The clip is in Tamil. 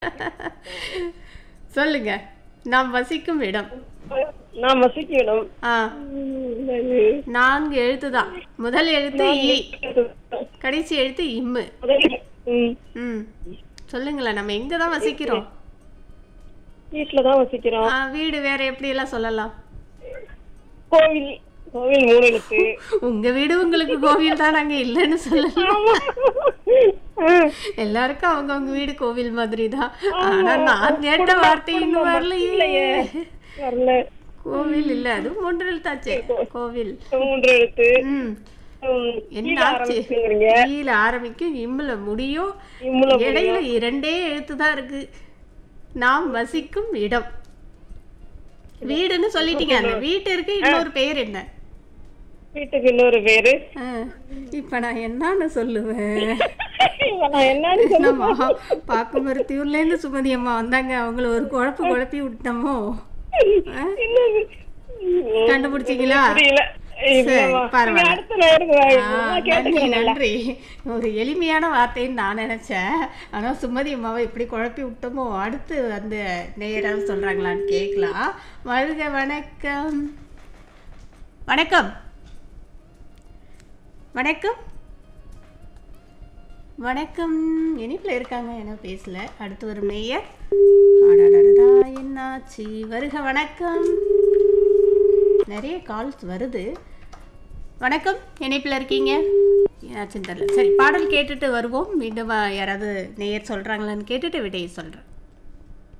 சொல்லுங்க நாம் வசிக்கும் இடம் நான் வசிக்கும் இடம் ஆ உம், நான்கு எழுத்து தான் முதல் எழுத்து இ கடைசி எழுத்து இம்மு முதல்ல, உம், ம் சொல்லுங்களேன் நம்ம எங்க தான் வசிக்கிறோம் வீட்டுல தான் வசிக்கிறோம் ஆ, வீடு வேற எப்படி எல்லாம் சொல்லலாம் கோவில் கோவில் மூணு எழுத்து உங்க வீடு உங்களுக்கு கோவில் தான் நாங்க இல்லைன்னு சொல்லலாம் ஆமா. உம், எல்லாருக்கும் அவங்கவங்க வீடு கோவில் மாதிரி தான் ஆனா நான் கேட்ட வார்த்தை இன்னும் வரலையே வரல கோவில் இல்ல அது மூன்று எழுத்தாச்சே கோவில் மூன்று எழுத்து ம் உம், என்ன கீழ ஆச்சு ஆரம்பிச்சுங்கிறீங்க ஈல ஆரம்பிக்கும் இம்முல முடியும் இம்முல இடையில இரண்டே எழுத்து தான் இருக்கு நாம் வசிக்கும் இடம் வீடுன்னு சொல்லிட்டீங்க அந்த வீட்டிற்கு இன்னொரு பெயர் என்ன வீட்டுக்கு இன்னொரு பேரு ஆ, இப்ப நான் என்னன்னு சொல்லுவேன் நான் என்னன்னு சொல்ல நம்ம பாக்குமரத்தியூர்ல இருந்து சுமதி அம்மா வந்தாங்க அவங்கள ஒரு குழப்பு குழப்பி விட்டோமோ ஆ? என்னது? கண்டுபிடிச்சீங்களா புரியல சரி, இல்லம்மா. பரவாயில்ல. நீங்க அடுத்த நேருக்கு வாங்க. ஆ, நான் நன்றி கேட்டுக்கிறேன் நல்லா. நன்றி ஒரு எளிமையான வார்த்தைன்னு நான் நினைச்சேன் ஆனா சுமதி அம்மாவை இப்படி குழப்பி விட்டோமோ அடுத்து அந்த நேராக சொல்றாங்களான்னு கேட்கலாம் வருக வணக்கம் வணக்கம் வணக்கம் வணக்கம் இனிப்பில் இருக்காங்க என்ன பேசல அடுத்து ஒரு மேயர் அடடடடா என்னாச்சு வருக வணக்கம் நிறைய கால்ஸ் வருது வணக்கம் இணைப்பில் இருக்கீங்க ஏதாச்சும் தெரியல சரி பாடல் கேட்டுட்டு வருவோம் மீண்டும் யாராவது நேயர் சொல்கிறாங்களான்னு கேட்டுட்டு விடையை சொல்கிறேன்